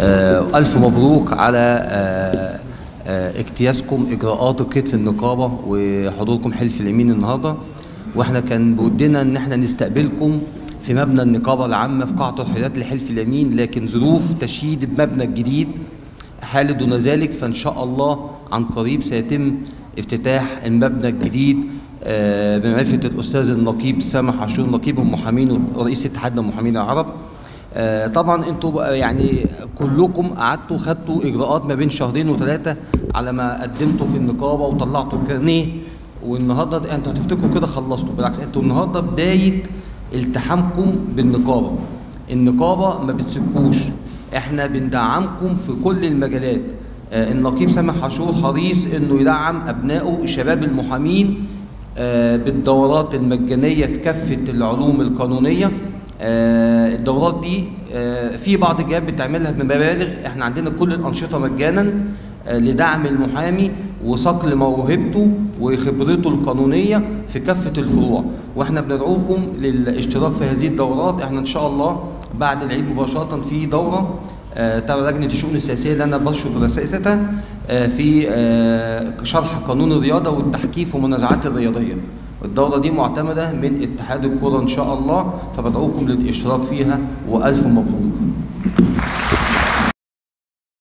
آه، ألف مبروك على آه، آه، اجتيازكم إجراءات الكتف النقابة وحضوركم حلف اليمين النهاردة واحنا كان بودنا ان احنا نستقبلكم في مبنى النقابة العامة في قاعة الحريات لحلف اليمين لكن ظروف تشييد المبنى الجديد حال دون ذلك فإن شاء الله عن قريب سيتم افتتاح المبنى الجديد آه، بمعرفة الأستاذ النقيب سامح عاشور نقيب المحامين ورئيس اتحاد المحامين العرب آه، طبعا انتوا بقى يعني كلكم قعدتوا خدتوا اجراءات ما بين شهرين وثلاثه على ما قدمتوا في النقابه وطلعتوا الكارنيه والنهارده ده- انتوا هتفتكروا كده خلصتوا بالعكس انتوا النهارده بدايه التحامكم بالنقابه النقابه ما بتسيبكوش احنا بندعمكم في كل المجالات آه، النقيب سامح عاشور حريص انه يدعم ابنائه شباب المحامين آه، بالدورات المجانيه في كافه العلوم القانونيه آه، الدورات دي آه، في بعض الجهات بتعملها بمبالغ احنا عندنا كل الانشطه مجانا آه، لدعم المحامي وصقل موهبته وخبرته القانونيه في كافه الفروع واحنا بندعوكم للاشتراك في هذه الدورات احنا ان شاء الله بعد العيد مباشره في دوره آه، تبع لجنه الشؤون السياسيه اللي انا بشرف رئاستها آه، في آه، شرح قانون الرياضه والتحكيم والمنازعات الرياضيه الدورة دي معتمدة من اتحاد الكرة إن شاء الله فبدعوكم للاشتراك فيها وألف مبروك